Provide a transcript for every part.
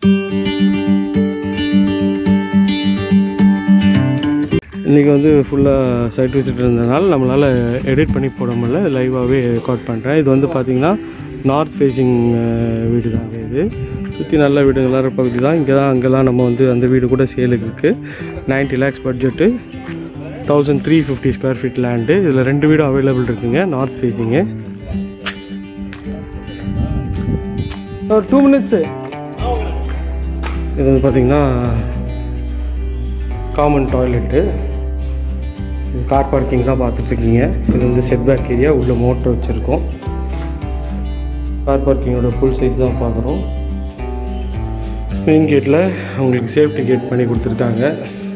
இன்றைக்கி வந்து ஃபுல்லாக சைட் விசிட் இருந்ததுனால நம்மளால் எடிட் பண்ணி போட முடியல லைவாகவே ரெக்கார்ட் பண்ணுறேன் இது வந்து பார்த்திங்கன்னா நார்த் ஃபேஸிங் வீடு தாங்க இது சுற்றி நல்ல வீடுங்களாக இருக்க பகுதி தான் இங்கே தான் அங்கெல்லாம் நம்ம வந்து அந்த வீடு கூட சேலுக்கு இருக்குது ninety lakhs budget thousand three fifty square feet land இதில் ரெண்டு வீடும் அவைலபிள் இருக்குங்க நார்த் ஃபேஸிங்கு ஒரு டூ மினிட்ஸு இது வந்து பார்த்திங்கன்னா காமன் டாய்லெட்டு கார் பார்க்கிங் தான் பார்த்துட்ருக்கீங்க இது வந்து செட்பேக் ஏரியா உள்ள மோட்டர் வச்சுருக்கோம் கார் பார்க்கிங்கோட ஃபுல் சைஸ் தான் பார்க்குறோம் மெயின் கேட்டில் உங்களுக்கு சேஃப்டி கேட் பண்ணி கொடுத்துருக்காங்க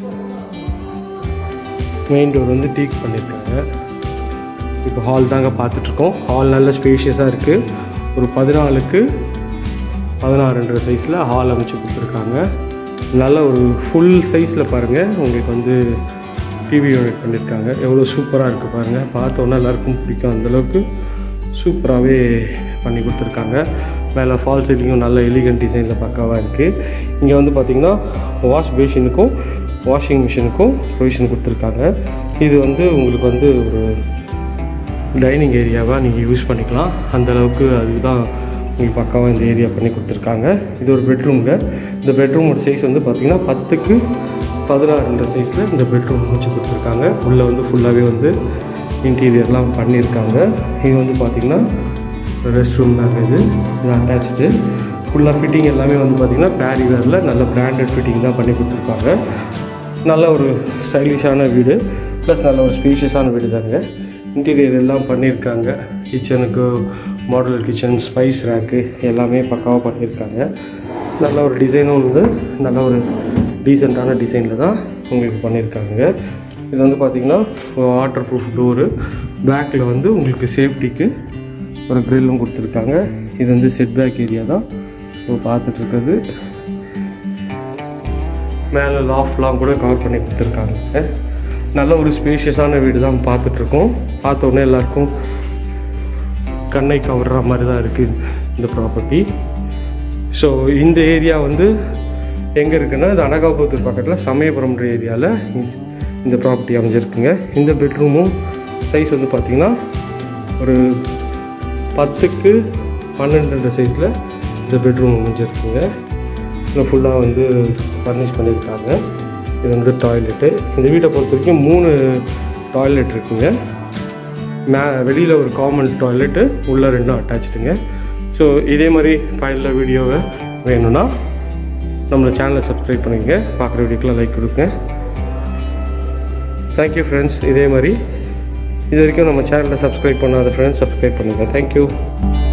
மெயின் டோர் வந்து டீக் பண்ணியிருக்காங்க இப்போ ஹால் தாங்க பார்த்துட்ருக்கோம் ஹால் நல்ல ஸ்பேஷியஸாக இருக்குது ஒரு பதினாலுக்கு பதினாறுன்ற சைஸில் ஹால் அமைச்சு கொடுத்துருக்காங்க நல்ல ஒரு ஃபுல் சைஸில் பாருங்கள் உங்களுக்கு வந்து டிவி யூனிட் பண்ணியிருக்காங்க எவ்வளோ சூப்பராக இருக்குது பாருங்கள் பார்த்தோன்னா எல்லாருக்கும் பிடிக்கும் அந்தளவுக்கு சூப்பராகவே பண்ணி கொடுத்துருக்காங்க மேலே ஃபால் சீலிங்கும் நல்ல எலிகன்ட் டிசைனில் பக்காவாக இருக்குது இங்கே வந்து பார்த்திங்கன்னா வாஷ் பேஷினுக்கும் வாஷிங் மிஷினுக்கும் ப்ரொவிஷன் கொடுத்துருக்காங்க இது வந்து உங்களுக்கு வந்து ஒரு டைனிங் ஏரியாவாக நீங்கள் யூஸ் பண்ணிக்கலாம் அந்த அளவுக்கு அதுதான் உங்களுக்கு பக்காவாக இந்த ஏரியா பண்ணி கொடுத்துருக்காங்க இது ஒரு பெட்ரூம்ங்க இந்த பெட்ரூமோட சைஸ் வந்து பார்த்திங்கன்னா பத்துக்கு பதினாறுன்ற சைஸில் இந்த பெட்ரூம் வச்சு கொடுத்துருக்காங்க உள்ளே வந்து ஃபுல்லாகவே வந்து இன்டீரியர்லாம் பண்ணியிருக்காங்க இது வந்து பார்த்திங்கன்னா ரெஸ்ட் ரூம் தாங்க இது இது அட்டாச்சு ஃபுல்லாக ஃபிட்டிங் எல்லாமே வந்து பார்த்திங்கன்னா பேரி வேரில் நல்ல பிராண்டட் ஃபிட்டிங் தான் பண்ணி கொடுத்துருக்காங்க நல்ல ஒரு ஸ்டைலிஷான வீடு ப்ளஸ் நல்ல ஒரு ஸ்பேஷியஸான வீடு தாங்க இன்டீரியர் எல்லாம் பண்ணியிருக்காங்க கிச்சனுக்கு மாடுலர் கிச்சன் ஸ்பைஸ் ரேக்கு எல்லாமே பக்காவாக பண்ணியிருக்காங்க நல்ல ஒரு டிசைனும் வந்து நல்ல ஒரு டீசெண்டான டிசைனில் தான் உங்களுக்கு பண்ணியிருக்காங்க இது வந்து பார்த்திங்கன்னா வாட்டர் ப்ரூஃப் டோரு பேக்கில் வந்து உங்களுக்கு சேஃப்டிக்கு ஒரு க்ரில்லும் கொடுத்துருக்காங்க இது வந்து செட் பேக் ஏரியா தான் இப்போ பார்த்துட்ருக்குது மேலே லாஃப்ட்லாம் கூட கவர் பண்ணி கொடுத்துருக்காங்க நல்ல ஒரு ஸ்பேஷியஸான வீடு தான் பார்த்துட்ருக்கோம் பார்த்த உடனே எல்லாருக்கும் கண்ணை கவர்ற மாதிரி தான் இருக்குது இந்த ப்ராப்பர்ட்டி ஸோ இந்த ஏரியா வந்து எங்கே இருக்குன்னா இது அனகாபுத்தூர் பக்கத்தில் சமயபுரம்ன்ற ஏரியாவில் இந்த ப்ராப்பர்ட்டி அமைஞ்சிருக்குங்க இந்த பெட்ரூமும் சைஸ் வந்து பார்த்திங்கன்னா ஒரு பத்துக்கு பன்னெண்டுன்ற சைஸில் இந்த பெட்ரூம் அமைஞ்சிருக்குங்க இதில் ஃபுல்லாக வந்து ஃபர்னிஷ் பண்ணியிருக்காங்க இது வந்து டாய்லெட்டு இந்த வீட்டை பொறுத்த வரைக்கும் மூணு டாய்லெட் இருக்குங்க மே வெளியில் ஒரு காமன் டாய்லெட்டு உள்ளே ரெண்டும் அட்டாச்சுடுங்க ஸோ இதே மாதிரி பயனில் வீடியோவை வேணும்னா நம்மளை சேனலை சப்ஸ்கிரைப் பண்ணிக்கங்க பார்க்குற வீடியோக்கெலாம் லைக் கொடுங்க தேங்க்யூ ஃப்ரெண்ட்ஸ் இதே மாதிரி இது வரைக்கும் நம்ம சேனலை சப்ஸ்கிரைப் பண்ணாத ஃப்ரெண்ட்ஸ் சப்ஸ்கிரைப் பண்ணுங்கள் தேங்க்யூ